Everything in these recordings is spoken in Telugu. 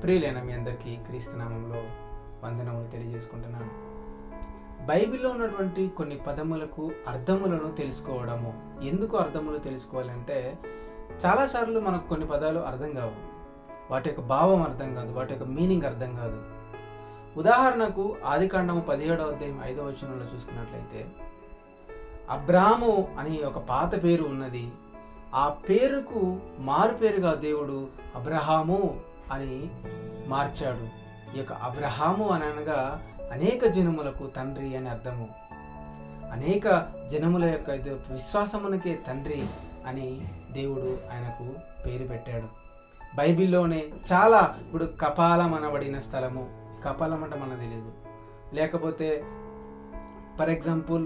ప్రియులైన మీ అందరికీ క్రీస్తునామంలో వందనములు తెలియజేసుకుంటున్నాను బైబిల్లో ఉన్నటువంటి కొన్ని పదములకు అర్థములను తెలుసుకోవడము ఎందుకు అర్థములు తెలుసుకోవాలంటే చాలాసార్లు మనకు కొన్ని పదాలు అర్థం కావు వాటి యొక్క భావం అర్థం కాదు వాటి యొక్క మీనింగ్ అర్థం కాదు ఉదాహరణకు ఆదికాండము పదిహేడవ అధ్యాయం ఐదవ వచనంలో చూసుకున్నట్లయితే అబ్రాము అని ఒక పాత పేరు ఉన్నది ఆ పేరుకు మారు పేరుగా దేవుడు అబ్రహాము అని మార్చాడు ఈ యొక్క అబ్రహాము అని అనగా అనేక జనములకు తండ్రి అని అర్థము అనేక జనముల యొక్క ఇది విశ్వాసమునకే తండ్రి అని దేవుడు ఆయనకు పేరు పెట్టాడు బైబిల్లోనే చాలా ఇప్పుడు కపాలం అనబడిన స్థలము కపాలం అంటే మనకు తెలియదు లేకపోతే ఫర్ ఎగ్జాంపుల్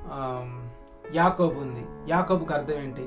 యాకోబు ఉంది యాకోబుకి అర్థం ఏంటి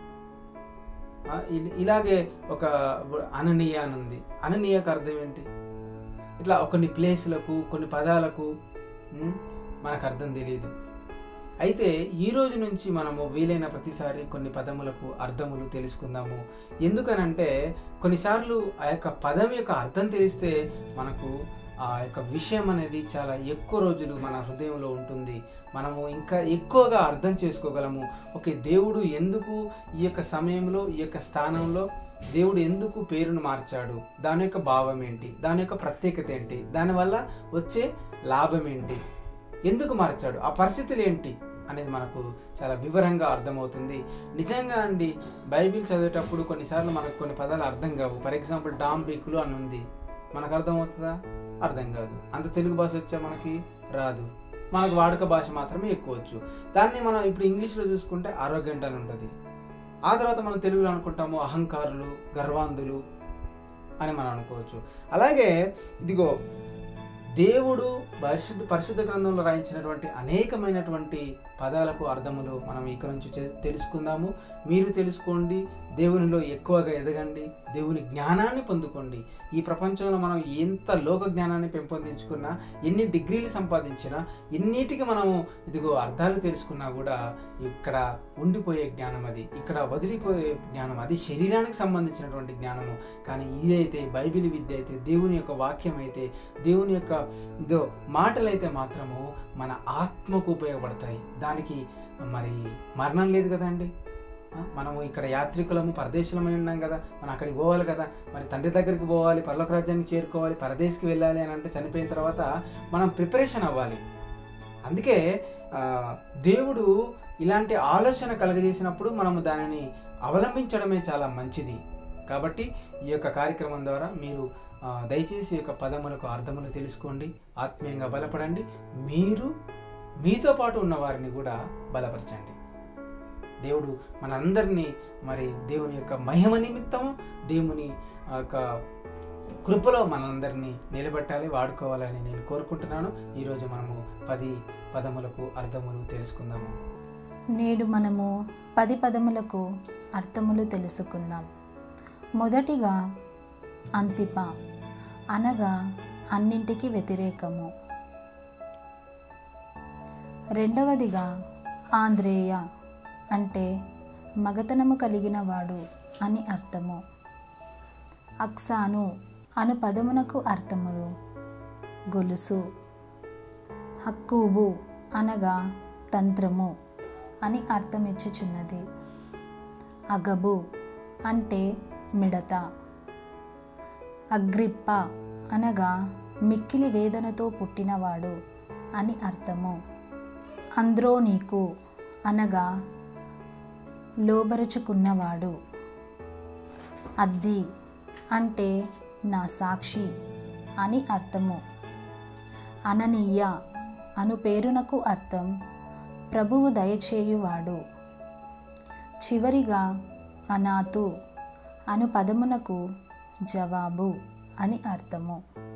ఆ, ఇ- ఇలాగే ఒక అననీయ అని ఉంది అననీయకు అర్థం ఏంటి ఇట్లా కొన్ని ప్లేస్లకు కొన్ని పదాలకు ఉమ్, మనకు అర్థం తెలియదు అయితే ఈ రోజు నుంచి మనము వీలైన ప్రతిసారి కొన్ని పదములకు అర్థములు తెలుసుకుందాము ఎందుకనంటే కొన్నిసార్లు ఆ యొక్క పదం యొక్క అర్థం తెలిస్తే మనకు ఆ యొక్క విషయం అనేది చాలా ఎక్కువ రోజులు మన హృదయంలో ఉంటుంది మనము ఇంకా ఎక్కువగా అర్థం చేసుకోగలము ఓకే దేవుడు ఎందుకు ఈ యొక్క సమయంలో ఈ యొక్క స్థానంలో దేవుడు ఎందుకు పేరును మార్చాడు దాని యొక్క భావం ఏంటి దాని యొక్క ప్రత్యేకత ఏంటి దానివల్ల వచ్చే లాభం ఏంటి ఎందుకు మార్చాడు ఆ పరిస్థితులు ఏంటి అనేది మనకు చాలా వివరంగా అర్థమవుతుంది నిజంగా అండి బైబిల్ చదివేటప్పుడు కొన్నిసార్లు మనకు కొన్ని పదాలు అర్థం కావు ఫర్ ఎగ్జాంపుల్ డాంబికులు అని ఉంది మనకు అర్థమవుతుందా అర్థం కాదు అంత తెలుగు భాష వచ్చా మనకి రాదు మనకు వాడుక భాష మాత్రమే ఎక్కువ వచ్చు దాన్ని మనం ఇప్పుడు ఇంగ్లీష్లో చూసుకుంటే ఆరోగ్యంట్ అని ఉంటుంది ఆ తర్వాత మనం తెలుగులో అనుకుంటాము అహంకారులు గర్వాంధులు అని మనం అనుకోవచ్చు అలాగే ఇదిగో దేవుడు పరిశుద్ధ పరిశుద్ధ గ్రంథంలో రాయించినటువంటి అనేకమైనటువంటి పదాలకు అర్థములు మనం ఇక్కడ నుంచి చే- తెలుసుకుందాము మీరు తెలుసుకోండి దేవునిలో ఎక్కువగా ఎదగండి దేవుని జ్ఞానాన్ని పొందుకోండి ఈ ప్రపంచంలో మనం ఎంత లోక జ్ఞానాన్ని పెంపొందించుకున్నా ఎన్ని డిగ్రీలు సంపాదించినా ఎన్నిటికి మనము ఇదిగో అర్థాలు తెలుసుకున్నా కూడా ఇక్కడ ఉండిపోయే జ్ఞానం అది ఇక్కడ వదిలిపోయే జ్ఞానం అది శరీరానికి సంబంధించినటువంటి జ్ఞానము కానీ ఇదైతే బైబిల్ విద్య అయితే దేవుని యొక్క వాక్యం అయితే దేవుని యొక్క ఇదో మాటలు అయితే మాత్రము మన ఆత్మకు ఉపయోగపడతాయి దానికి మరి మరణం లేదు కదండి ఆ, మనము ఇక్కడ యాత్రికులము పరదేశులమై ఉన్నాం కదా మనం అక్కడికి పోవాలి కదా మరి తండ్రి దగ్గరికి పోవాలి పర్లోక రాజ్యానికి చేరుకోవాలి పరదేశికి వెళ్ళాలి అని అంటే చనిపోయిన తర్వాత మనం ప్రిపరేషన్ అవ్వాలి అందుకే ఆ, దేవుడు ఇలాంటి ఆలోచన కలగజేసినప్పుడు మనము దానిని అవలంబించడమే చాలా మంచిది కాబట్టి ఈ యొక్క కార్యక్రమం ద్వారా మీరు ఆ, దయచేసి ఈ యొక్క పదములకు అర్థములు తెలుసుకోండి ఆత్మీయంగా బలపడండి మీరు మీతో పాటు ఉన్న వారిని కూడా బలపరచండి దేవుడు మనందరినీ మరి దేవుని యొక్క మహిమ నిమిత్తము దేవుని ఆ యొక్క కృపలో మనందరినీ నిలబెట్టాలి వాడుకోవాలని నేను కోరుకుంటున్నాను ఈరోజు మనము పది పదములకు అర్థములు తెలుసుకుందాము నేడు మనము పది పదములకు అర్థములు తెలుసుకుందాం మొదటిగా అంతిప అనగా అన్నింటికి వ్యతిరేకము రెండవదిగా ఆంధ్రేయ అంటే మగతనము కలిగిన వాడు అని అర్థము అక్సాను అను పదమునకు అర్థములు గొలుసు హక్కూబు అనగా తంత్రము అని అర్థమిచ్చుచున్నది అగబు అంటే మిడత అగ్రిప్ప అనగా మిక్కిలి వేదనతో పుట్టినవాడు అని అర్థము అంద్రోనీకు అనగా లోబరుచుకున్నవాడు అద్ది అంటే నా సాక్షి అని అర్థము అననీయ అను పేరునకు అర్థం ప్రభువు దయచేయువాడు చివరిగా అనాతు అను పదమునకు జవాబు అని అర్థము